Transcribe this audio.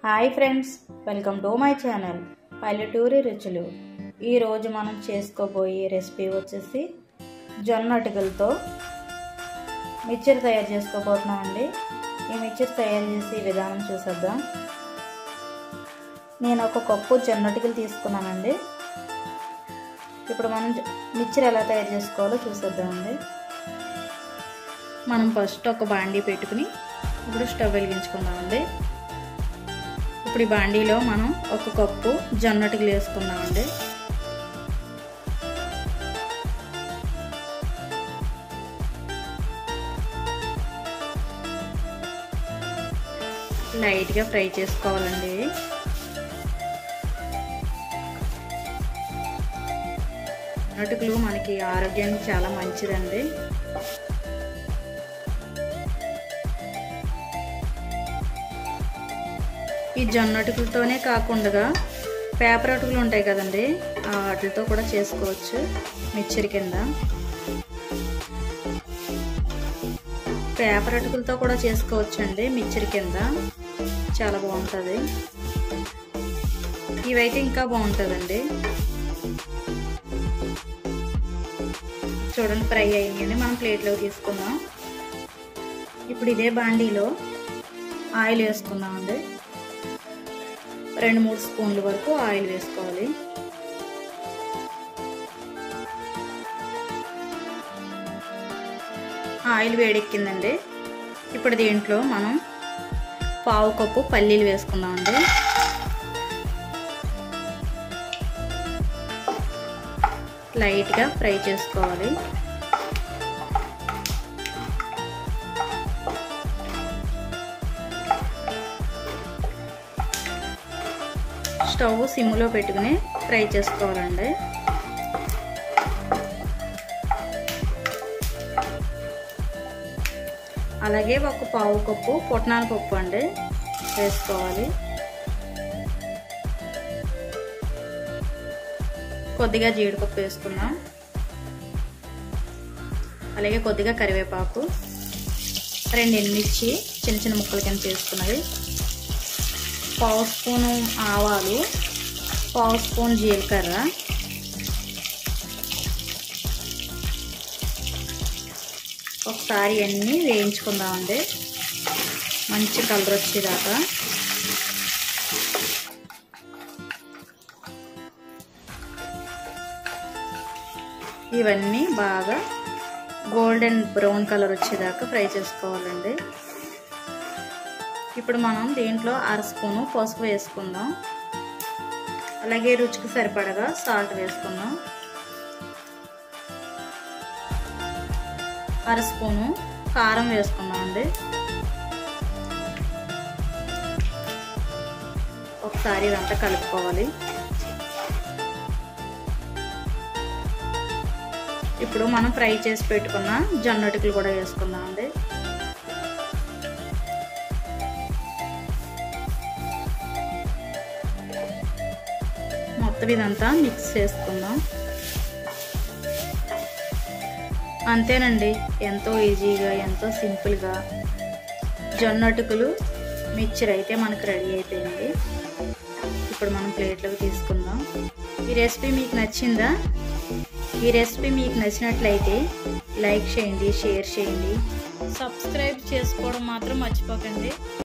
hi friends welcome to my channel పల్లెటూరి రుచులు ఈరోజు మనం చేసుకోబోయే రెసిపీ వచ్చేసి జొన్న అటుకులతో మిక్చర్ తయారు చేసుకోబోతున్నామండి ఈ మిక్చర్ తయారు చేసే విధానం చూసేద్దాం నేను ఒక కప్పు జొన్న అటుకులు తీసుకున్నానండి ఇప్పుడు మనం మిక్చర్ ఎలా తయారు చేసుకోవాలో చూసేద్దామండి మనం ఫస్ట్ ఒక బాండీ పెట్టుకుని ఇప్పుడు స్టవ్ వెలిగించుకుందామండి ఇప్పుడు ఈ బాండీలో మనం ఒక కప్పు జొన్నటికి వేసుకుందామండి లైట్గా ఫ్రై చేసుకోవాలండి అటుకులు మనకి ఆరోగ్యానికి చాలా మంచిదండి ఈ జొన్న అటుకులతోనే కాకుండా పేపర్ అటుకులు ఉంటాయి కదండి వాటితో కూడా చేసుకోవచ్చు మిక్చర్ కింద పేపర్ అటుకులతో కూడా చేసుకోవచ్చు అండి మిక్చర్ కింద చాలా బాగుంటుంది ఇవైతే ఇంకా బాగుంటుందండి చూడండి ఫ్రై అయ్యిందండి మనం ప్లేట్లో తీసుకుందాం ఇప్పుడు ఇదే బాండీలో ఆయిల్ వేసుకుందామండి రెండు మూడు స్పూన్ల వరకు ఆయిల్ వేసుకోవాలి ఆయిల్ వేడెక్కిందండి ఇప్పుడు దీంట్లో మనం పావు కప్పు పల్లీలు వేసుకుందామండి లైట్గా ఫ్రై చేసుకోవాలి స్టవ్ సిమ్లో పెట్టుకుని ఫ్రై చేసుకోవాలండి అలాగే ఒక పావు కప్పు పుట్నాల పప్పు అండి వేసుకోవాలి కొద్దిగా జీడిపప్పు వేసుకుందాం అలాగే కొద్దిగా కరివేపాకు రెండు ఎండుమిర్చి చిన్న చిన్న ముక్కల కింద చేసుకున్నవి పావు స్పూను ఆవాలు పావు స్పూన్ జీలకర్ర ఒకసారి అన్నీ వేయించుకుందామండి మంచి కలర్ వచ్చేదాకా ఇవన్నీ బాగా గోల్డెన్ బ్రౌన్ కలర్ వచ్చేదాకా ఫ్రై చేసుకోవాలండి ఇప్పుడు మనం దీంట్లో అర స్పూను పసుపు వేసుకుందాం అలాగే రుచికి సరిపడగా సాల్ట్ వేసుకుందాం అర స్పూను కారం వేసుకుందాం అండి ఒకసారి ఇదంతా కలుపుకోవాలి ఇప్పుడు మనం ఫ్రై చేసి పెట్టుకున్న జొన్నటికలు కూడా వేసుకుందాం అండి మొత్తం ఇదంతా మిక్స్ చేసుకుందాం అంతేనండి ఎంతో ఈజీగా ఎంతో సింపుల్గా జొన్న అటుకులు మిక్చర్ అయితే మనకు రెడీ అయిపోయింది ఇప్పుడు మనం ప్లేట్లోకి తీసుకుందాం ఈ రెసిపీ మీకు నచ్చిందా ఈ రెసిపీ మీకు నచ్చినట్లయితే లైక్ చేయండి షేర్ చేయండి సబ్స్క్రైబ్ చేసుకోవడం మాత్రం మర్చిపోకండి